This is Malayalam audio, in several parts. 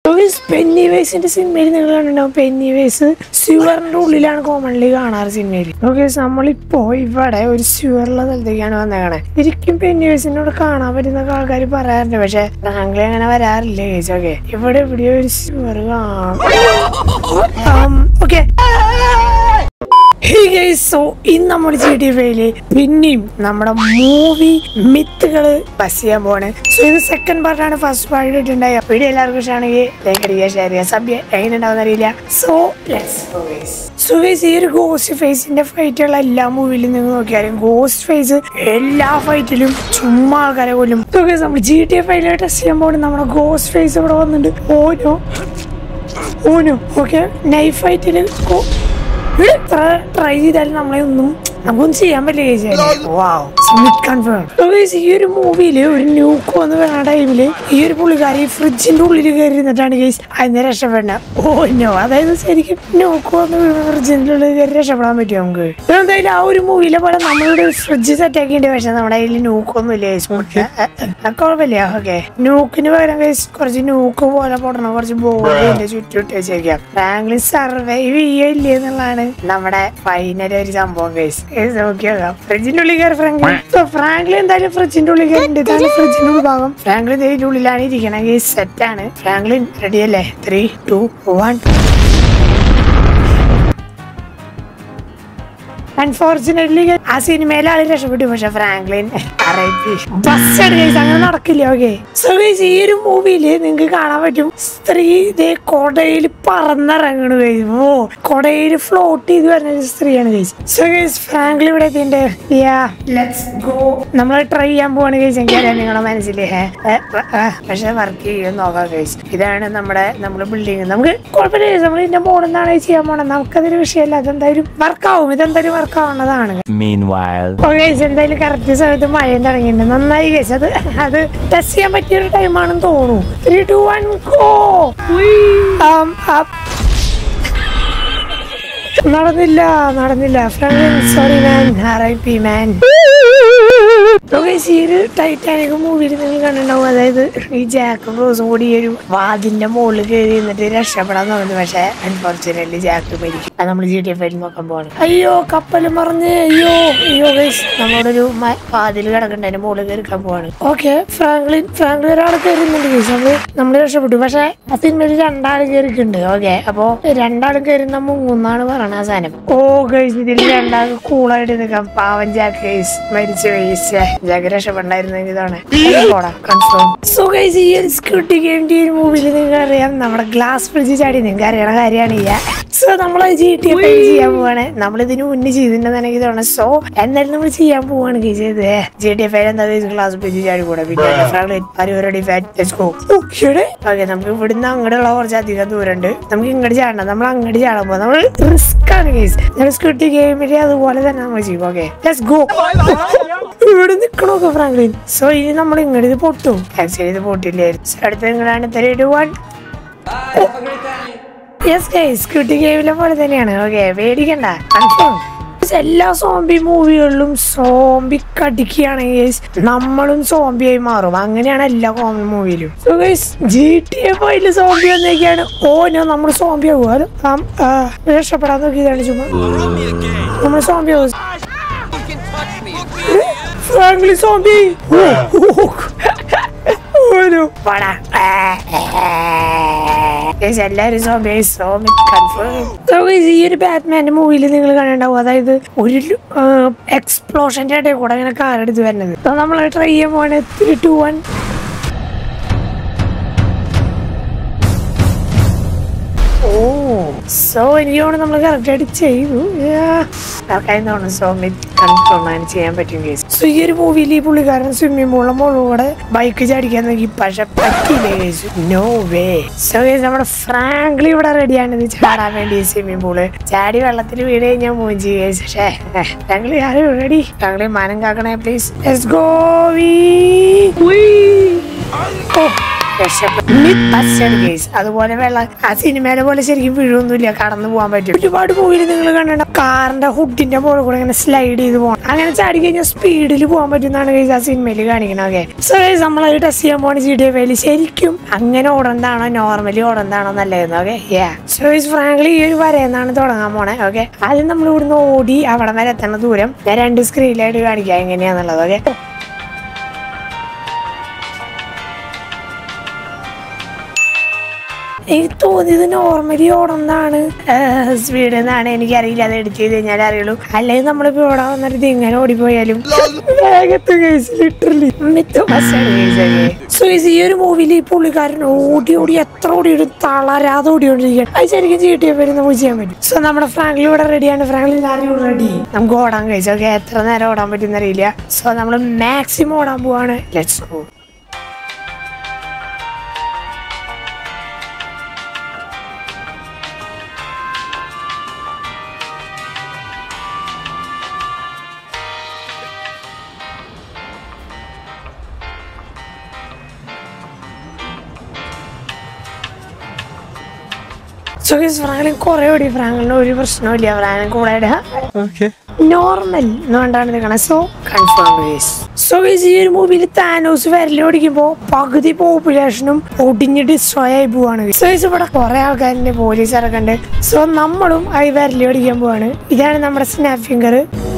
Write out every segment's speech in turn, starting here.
പെന്നി വേസിന്റെ സിനിമയിൽ നിങ്ങൾ കണ്ടിട്ടുണ്ടാവും പെന്നി വേസ് സ്യുവറിന്റെ ഉള്ളിലാണ് കോമൺലി കാണാറ് സിനിമയിൽ ഓക്കെ നമ്മളിപ്പോ ഇവിടെ ഒരു സ്യുവറുള്ള സ്ഥലത്തേക്കാണ് വന്നേക്കണേ ശരിക്കും പെന്നി വേസിനോട് കാണാൻ പറ്റുന്ന ആൾക്കാർ പറയാറുണ്ട് പക്ഷെ താങ്കളെ അങ്ങനെ വരാറില്ല ചേച്ചി ഓക്കെ ഇവിടെ എവിടെയോ ഒരു സ്യുവർ കാണാം ഓക്കെ സോ ഇന്ന് നമ്മൾ ജി ടി ഫൈയില് പിന്നെയും നമ്മുടെ മൂവി മിത്തുകള് ബസ് ചെയ്യാൻ പോവാണ് സോ ഇത് സെക്കൻഡ് പാർട്ടാണ് ഫസ്റ്റ് പാർട്ട് ഇട്ടുണ്ടായി വീഡിയോ എല്ലാവർക്കും ഇഷ്ടമാണെങ്കിൽ ലൈക്ക് അടിക്കുക ഷെയർ ചെയ്യുക സബ്യ എങ്ങനെ ഉണ്ടാവുന്ന അറിയില്ല സോ സോ ഗൈസ് ഈ ഒരു ഗോസ്റ്റ് ഫേസിന്റെ ഫൈറ്റുകൾ എല്ലാ മൂവിയിലും നിങ്ങൾ നോക്കിയാലും ഗോസ്റ്റ് ഫേസ് എല്ലാ ഫൈറ്റിലും ചുമ്മാ ആൾക്കാരെ കൊല്ലും സോ ഗൈസ് നമ്മൾ ജി ടി എഫ് ഫൈലിൽ ടെസ്റ്റ് ചെയ്യാൻ പോകുന്നത് നമ്മുടെ ഗോസ്റ്റ് ഫേസ് ഇവിടെ വന്നിട്ടുണ്ട് ഓനോ ഓനോ ഓക്കെ നൈഫ് ഫൈറ്റില് ഇവിടെ എത്ര ട്രൈ ചെയ്താലും നമ്മളെ ഒന്നും നമുക്കൊന്നും ചെയ്യാൻ പറ്റില്ല ഈ ഒരു മൂവിയില് ഒരു ന്യൂക്ക് വന്ന് വേണ ടൈമില് ഈ ഒരു പുള്ളിക്കാരി ഫ്രിഡ്ജിന്റെ ഉള്ളിൽ കയറി ഇരുന്നിട്ടാണ് കേസ് അതിന് രക്ഷപ്പെടണം ഓ നോ അതായത് ശരിക്കും ന്യൂക്ക് വന്ന് ഫ്രിഡ്ജിന്റെ ഉള്ളിൽ കയറി രക്ഷപ്പെടാൻ പറ്റും നമുക്ക് ഇപ്പൊ എന്തായാലും ആ ഒരു മൂവിയിലെ പോലെ നമ്മളിവിടെ ഫ്രിഡ്ജ് സെറ്റ് ആക്കിയിട്ട് പക്ഷെ നമ്മുടെ കയ്യിൽ ന്യൂക്കൊന്നും ഇല്ല guys. അത് കുഴപ്പമില്ല ഓക്കെ ന്യൂക്കിന് പകരം guys കുറച്ച് ന്യൂക്ക് പോലെ പൊടണം കുറച്ച് ബോർഡിന്റെ ചുറ്റുമിട്ട് വെച്ചേക്കാം ഫ്രാങ്ക്ലിൻ സർവൈവ് ചെയ്യില്ലേ എന്നുള്ളതാണ് നമ്മുടെ ഫൈനൽ ഒരു സംഭവം കേസ് നോക്കിയാക്കാം ഫ്രിഡ്ജിന്റെ ഉള്ളിൽ കയറി ഫ്രാങ്ക്ലിൻ So, ഫ്രാങ്ക്ലിൻ എന്തായാലും ഫ്രിഡ്ജിന്റെ ഉള്ളിൽ കയറിണ്ട് ഇതാണ് ഫ്രിഡ്ജിന്റെ ഉൾഭാഗം ഫ്രാങ്ക്ലിൻ ഇതിന്റെ ഉള്ളിലാണ് ഇരിക്കണേ കേസ് സെറ്റ് ആണ് ഫ്രാങ്ക്ലിൻ റെഡി അല്ലേ ത്രീ ടു വൺ അൺഫോർച്ചുനേറ്റ്ലി ആ സിനിമയിൽ ആള് രക്ഷപ്പെട്ടു പക്ഷെ ഫ്രാങ്ക്ലിൻ ബസ് അങ്ങനെ നടക്കില്ല ഓക്കെ സോ ഗൈസ് ഈ ഒരു മൂവിയില് നിങ്ങൾക്ക് കാണാൻ പറ്റും സ്ത്രീ ഇതേ കൊടയിൽ പറന്നിറങ്ങണു ഗൈസ് ഓ കൊടയിൽ ഫ്ലോട്ട് ചെയ്ത് വരുന്ന ഒരു സ്ത്രീയാണ് ഗൈസ് സോ ഗൈസ് ഫ്രാങ്ക്ലിൻ ഇവിടെ എത്തിണ്ട് യാ ലെറ്റ്സ് ഗോ നമ്മൾ ട്രൈ ചെയ്യാൻ പോവാണ് ഗൈസ് എനിക്കറിയാം നിങ്ങളുടെ മനസ്സിൽ പക്ഷെ വർക്ക് ചെയ്യും നോക്കാം ഗൈസ് ഇതാണ് നമ്മുടെ നമ്മുടെ ബിൽഡിംഗ് നമുക്ക് കുഴപ്പമില്ല guys. നമ്മൾ ഇതിന്റെ മോളിൽ നിന്നാണ് ചെയ്യാൻ പോണത് നമുക്കതൊരു വിഷയമല്ല അതെന്തായാലും വർക്കാവും ഇതെന്തായാലും വർക്ക് ആവുന്നതാണ് Meanwhile, ഓക്കെ എന്തായാലും കറക്റ്റ് സമയത്ത് മഴ തുടങ്ങിയിട്ടുണ്ട് നന്നായി കേസ് അത് അത് ടെസ്റ്റ് ചെയ്യാൻ പറ്റിയ ഒരു ടൈമാണെന്ന് തോന്നുന്നു ത്രീ ടു വൺ ഗോ നടന്നില്ല നടന്നില്ല sorry man R I P man ഈ ഒരു ടൈറ്റാനിക് മൂവിയിൽ നിങ്ങൾ കണ്ടിട്ടുണ്ടാവും അതായത് ഈ ജാക്കും റോസും കൂടി ഈ ഒരു വാതിന്റെ മുകളിൽ കയറി നിന്നിട്ട് രക്ഷപ്പെടാൻ നോക്കുന്നു പക്ഷെ അൺഫോർച്ചുനേറ്റ്ലി ജാക്ക് മരിക്കും അത് നമ്മൾ ജി ടി എഫ് നോക്കാൻ പോവാണ് അയ്യോ കപ്പൽ മറിഞ്ഞ് അയ്യോ അയ്യോ ഗൈസ് നമ്മളൊരു മ- വാതിൽ കിടക്കണ്ട അതിന്റെ മുകളിൽ കയറിക്കാൻ പോവാണ് ഓക്കെ ഫ്രാങ്ക്ലിൻ ഫ്രാങ്ക്ലിൻ ഒരാൾ കയറുന്നുണ്ട് ഗൈസ് നമ്മള് നമ്മൾ രക്ഷപ്പെട്ടു പക്ഷെ ആ സിനിമയിൽ രണ്ടാൾ കയറിയിട്ടുണ്ട് ഓക്കെ അപ്പോ രണ്ടാളും കയറുന്ന മൂന്നാണ് പറയണ ആ സാധനം ഓ ഗൈസ് ഇതിൽ രണ്ടാൾ കൂളായിട്ട് നിൽക്കാം പാവൻ ജാക്ക് ഗൈസ് മരിച്ചു ഗൈസ് ജാക്ക് രക്ഷപ്പെടായിരുന്നെങ്കിൽ ഇതാണ് കൺഫേം സോ ഗൈസ് ഈ ഒരു സ്ക്യൂട്ടി ഗെയിമിന്റെ ഈ ഒരു മൂവിയിൽ നിങ്ങൾക്ക് അറിയാം നമ്മുടെ ഗ്ലാസ് ഫ്രിഡ്ജ് ചാടി നിങ്ങൾക്ക് അറിയണ കാര്യമാണ് ഈ സോ നമ്മൾ ജി ടി എഫ് ചെയ്യാൻ പോവാണ് നമ്മൾ ഇതിന് മുന്നേ ചെയ്തിട്ടുണ്ടെന്ന് എനിക്ക് തോന്നുന്നു സോ എന്തായാലും നമ്മൾ ചെയ്യാൻ പോവാണ് ഗൈസ് ഇത് ജി ടി എഫ് എന്താ ഗ്ലാസ് ഫ്രിഡ്ജ് ചാടി കൂടെ പിന്നെ ഓക്കെ നമുക്ക് ഇവിടുന്ന് അങ്ങോട്ടുള്ള കുറച്ച് അധികം ദൂരമുണ്ട് നമുക്ക് ഇങ്ങോട്ട് ചാടണം നമ്മൾ അങ്ങോട്ട് ചാടാൻ പോകാം നമ്മൾ റിസ്ക് ആണ് ഗൈസ് നമ്മൾ സ്കൂട്ടി ഗെയിമിൽ അതുപോലെ തന്നെ നമ്മൾ ചെയ്യും ഓക്കെ ലെറ്റ്സ് ഗോ ഇവിടെ നിക്കണോക്കെ ഫ്രാങ്ക്ലിൻ സോ ഇനി നമ്മൾ ഇങ്ങോട്ട് ഇത് പൊട്ടും ആക്ച്വലി ഇത് പൊട്ടില്ലായിരുന്നു അടുത്ത നിങ്ങളാണ് three two one yes guys scooty ഗെയിമിലെ പോലെ തന്നെയാണ് ഓക്കെ പേടിക്കണ്ട കൺഫേം എല്ലാ സോംബി മൂവികളിലും സോംബി കടിക്കുകയാണെങ്കിൽ guys, നമ്മളും സോംബിയായി മാറും അങ്ങനെയാണ് എല്ലാ കോമൺ മൂവിയിലും so guys G T F അതിൽ സോംബി വന്നേക്കാണ് ഓനോ നമ്മൾ സോംബി ആവുക അത് ആം, ആ, രക്ഷപ്പെടാൻ നോക്കിയതാണ് ചുമ്മാ നമ്മൾ സോംബി ആവും ഫ്രാങ്ക്ലി സോംബി ഓനോ പടാ Guys, എല്ലാവരും സോംബി സോംബി കൺഫേം ഈ ഒരു ബാറ്റ്മാന്റെ മൂവിയിൽ നിങ്ങൾ കണ്ടിട്ടുണ്ടാവും അതായത് ഒരു എക്സ്പ്ലോഷന്റെ ഇടയിൽ കൂടെ ഇങ്ങനെ കാറെടുത്ത് വരുന്നത് അപ്പൊ നമ്മൾ ട്രൈ ചെയ്യാൻ പോവാണ് three two one oh so എനിക്ക് തോന്നുന്നു നമ്മൾ കറക്റ്റ് ആയിട്ട് ചെയ്തു ആർക്കായി തോന്നുന്നു സോ കൺഫേം ആണ് ചെയ്യാൻ പറ്റും കേസ് സോ ഈ ഒരു മൂവിയിൽ ഈ പുള്ളിക്കാരൻ സ്വിമ്മിംഗ് പൂളിലെ മുഴുകൂടെ ബൈക്ക് ചാടിക്കാൻ നോക്കി പക്ഷെ പറ്റില്ല case no way so case നമ്മുടെ ഫ്രാങ്ക്ലി ഇവിടെ റെഡിയാണ് ഇത് ചാടാൻ വേണ്ടി സ്വിമ്മിംഗ് പൂള് ചാടി വെള്ളത്തിൽ വീട് കഴിഞ്ഞാൽ മൂഞ്ചി കേസ് പക്ഷേ ഫ്രാങ്ക്ലി ആരും റെഡി ഫ്രാങ്ക്ലി മാനം കാക്കണേ പ്ലീസ് ലെറ്റ്സ് ഗോ വി ഓ കേസ് അതുപോലെ വെള്ളം ആ സിനിമയിലെ പോലെ ശരിക്കും വീഴൊന്നുമില്ല കടന്നു പോകാൻ പറ്റും ഒരുപാട് മൂവിയിൽ നിങ്ങൾ കണ്ടിട്ടുണ്ടോ കാറിന്റെ ഹുഡിന്റെ മുകളിൽ കൂടെ ഇങ്ങനെ സ്ലൈഡ് ചെയ്ത് പോകണം അങ്ങനെ ചാടി കഴിഞ്ഞാൽ സ്പീഡിൽ പോകാൻ പറ്റുന്നതാണ് കേസ് ആ സിനിമയിൽ കാണിക്കണത് ഓക്കെ സോ ഗൈസ് നമ്മളത് ടെസ്റ്റ് ചെയ്യാൻ പോണ ജി ഡി എഫ് ശരിക്കും അങ്ങനെ ഓടുന്നതാണോ നോർമലി ഓടുന്നതാണോ നല്ലതെന്ന് ഓക്കെ സോ ഗൈസ് ഫ്രാങ്ക്ലി ഈ ഒരു വരയെന്നാണ് തുടങ്ങാൻ പോണേ ഓക്കെ ആദ്യം നമ്മൾ ഇവിടുന്ന് ഓടി അവിടെ വരെ എത്തുന്ന ദൂരം ഞാൻ രണ്ട് സ്ക്രീനിലായിട്ട് കാണിക്കാം എങ്ങനെയാന്നുള്ളത് ഓക്കെ എനിക്ക് തോന്നിയത് നോർമലി ഓടുന്നതാണ് സ്പീഡ് എന്നാണ് എനിക്കറിയില്ല അത് എഡിറ്റ് ചെയ്ത് കഴിഞ്ഞാൽ അറിയുള്ളൂ അല്ലെങ്കിൽ നമ്മളിപ്പോ ഓടാൻ വന്നിട്ട് ഇത് ഇങ്ങനെ ഓടിപ്പോയാലും വേഗത്ത് കേസ് ലിറ്ററലി സോ ഈ ഒരു മൂവിയിൽ ഈ പുള്ളിക്കാരൻ ഓടി ഓടി എത്ര ഓടിയിടും തളരാതെ ഓടിക്കൊണ്ടിരിക്കുകയാണ് അത് ശരിക്കും ചീട്ടിയെ പേര് നമുക്ക് ചെയ്യാൻ പറ്റും സോ നമ്മുടെ ഫ്രാങ്ക്ലി ഇവിടെ റെഡിയാണ് ഫ്രാങ്ക്ലി എല്ലാവരും റെഡി നമുക്ക് ഓടാൻ കഴിച്ചു ഓക്കെ എത്ര നേരം ഓടാൻ പറ്റുന്ന അറിയില്ല സോ നമ്മൾ മാക്സിമം ഓടാൻ പോവാണ് let's go so guys Franklin കുറെ ഓടി ഫ്രാങ്ക്ലിന് ഒരു പ്രശ്നമില്ല ഫ്രാങ്ക്ലിൻ കൂടെ നോർമൽ എന്ന് കണ്ടാണ് നിൽക്കണത് so confirm guys so guys ഈ ഒരു മൂവിയിൽ താനോസ് വിരലോടിക്കുമ്പോ പകുതി പോപ്പുലേഷനും ഒടിഞ്ഞ് ഡിസ്ട്രോയ് ആയി പോവാണ് സോ ഗൈസ് ഇവിടെ കുറെ ആൾക്കാരുണ്ട് പോലീസ് ഇറക്കണ്ട് സോ നമ്മളും ആ വിരലോടിക്കാൻ പോവാണ് ഇതാണ് നമ്മുടെ സ്നാപ്പ് ഫിംഗർ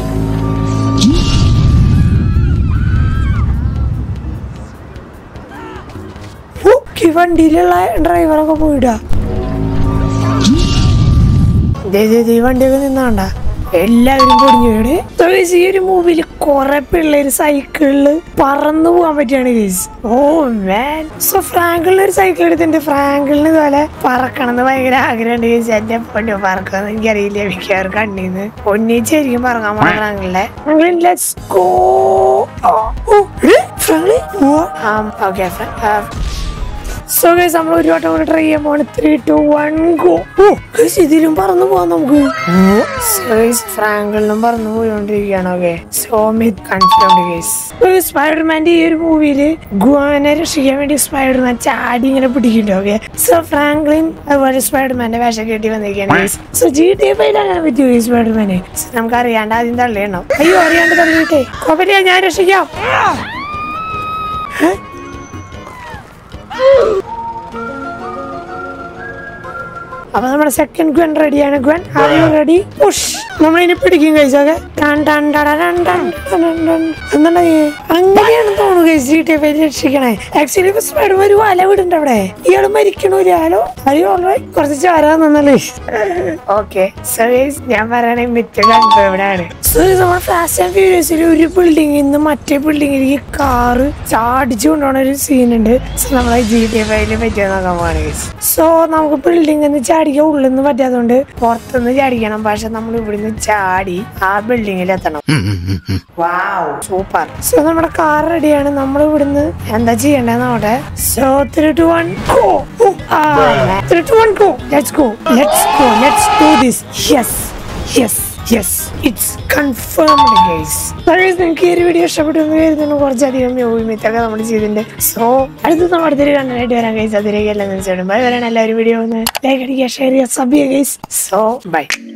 വണ്ടിയിലുള്ള ഡ്രൈവറൊക്കെ പോയിടാ ദേ, ദേ, ദേ, ഈ വണ്ടിയൊക്കെ നിന്നാണ്ട എല്ലാവരും പൊടിഞ്ഞു വീട് ഈ ഒരു മൂവിയിൽ കുറെ പിള്ളേര് സൈക്കിളില് പറന്നു പോകാൻ പറ്റിയാണ് കേസ് ഓ മാൻ സോ ഫ്രാങ്കിളിന് ഒരു സൈക്കിൾ എടുത്തിട്ടുണ്ട് ഫ്രാങ്കിളിന് ഇതുപോലെ പറക്കണം എന്ന് ഭയങ്കര ആഗ്രഹമുണ്ട് കേസ് എന്റെ പൊന്നു പറക്കണം എനിക്കറിയില്ല മിക്കവാറും കണ്ണീന്ന് ഒന്നിച്ചായിരിക്കും പറക്കാൻ പോണ ഫ്രാങ്കിളിനെ Franklin let's go Franklin okay so guys നമ്മൾ ഒരു വട്ടം കൂടെ ട്രൈ ചെയ്യാൻ പോണ് three two one go guys ഇതിലും പറന്നു പോവാം നമുക്ക് ഗൈസ് ഫ്രാങ്കിളിനും പറന്നു പോയിക്കൊണ്ടിരിക്കുകയാണ് ഓക്കെ സോമിത് കൺഫേംഡ് ഗൈസ് സ്പൈഡർമാന്റെ ഈ ഒരു മൂവിയില് ഗുവാനെ രക്ഷിക്കാൻ വേണ്ടി സ്പൈഡർമാൻ ചാടി ഇങ്ങനെ പിടിക്കുന്നുണ്ട് ഓക്കെ സോ ഫ്രാങ്ക്ലിൻ അതുപോലെ സ്പൈഡർമാന്റെ വേഷം കെട്ടി വന്നിരിക്കുകയാണ് guys so G T F അങ്ങനെ പറ്റുമോ ഈ സ്പൈഡർമാനെ നമുക്ക് അറിയാണ്ട് ആദ്യം തള്ളിയണോ അയ്യോ അറിയാണ്ട് തള്ളിയിട്ടേ കുഴപ്പമില്ല ഞാൻ രക്ഷിക്കാം ഏ? അപ്പൊ നമ്മുടെ സെക്കൻഡ് ഗൺ റെഡിയാണ് gun are you ready push നമ്മൾ ഇനി പിടിക്കും കഴിച്ചൊക്കെ എന്താണ് അങ്ങനെയാണ് തോന്നുന്നു കഴിച്ച് ജി ടി എഫ് രക്ഷിക്കണേ ആക്ച്വലി ഇപ്പൊ സ്പൈഡർമാൻ ഒരു വല വിടുന്നുണ്ട് അവിടെ ഇയാള് മരിക്കണൂല ഹലോ അറിയോ ഓൾറൈറ്റ് കുറച്ച് ചാരാ നിന്നല്ലേ ഓക്കെ സോ ഞാൻ പറയണെങ്കിൽ മിറ്റ് കൺഫേംഡ് ആണ് സോ നമ്മൾ ഫാസ്റ്റ് ആൻഡ് ഫ്യൂരിയസിൽ ഒരു ബിൽഡിംഗിൽ നിന്ന് മറ്റേ ബിൽഡിങ്ങിലേക്ക് കാറ് ചാടിച്ചു കൊണ്ടുപോണ ഒരു സീൻ ഉണ്ട് സോ നമ്മളെ ജി ടി എഫ് ഐയിൽ പറ്റിയ നോക്കാൻ പോവാണ് സോ നമുക്ക് ബിൽഡിംഗിൽ നിന്ന് ചാടിക്കാൻ ഉള്ളിൽ നിന്ന് പറ്റാത്തതുകൊണ്ട് പുറത്തുനിന്ന് ചാടിക്കണം പക്ഷെ നമ്മൾ ഇവിടുന്ന് ചാടി ആ ബിൽഡിങ്ങിൽ എത്തണം വാവ് സൂപ്പർ സോ നമ്മുടെ കാർ റെഡിയാണ് നമ്മൾ ഇവിടുന്ന് എന്താ ചെയ്യേണ്ടതെന്ന് അവിടെ so three two one go three two one go let's go let's go let's do this yes yes yes it's confirmed guys നിങ്ങൾക്ക് ഈ ഒരു വീഡിയോ ഇഷ്ടപ്പെട്ടു എന്ന് കരുതുന്നു കുറച്ചധികം മൂവി മിത്തൊക്കെ നമ്മൾ ചെയ്തിട്ടുണ്ട് സോ അടുത്ത നമ്മൾ അടുത്തൊരു കണ്ടനായിട്ട് വരാൻ ഗൈസ് അതിലേക്ക് എല്ലാം തീർച്ചയായിട്ടും ബൈ വരാൻ എല്ലാവരും വീഡിയോ ഒന്ന് ലൈക്ക് അടിക്കുക ഷെയർ ചെയ്യുക സബ് ചെയ്യുക ഗൈസ് സോ ബൈ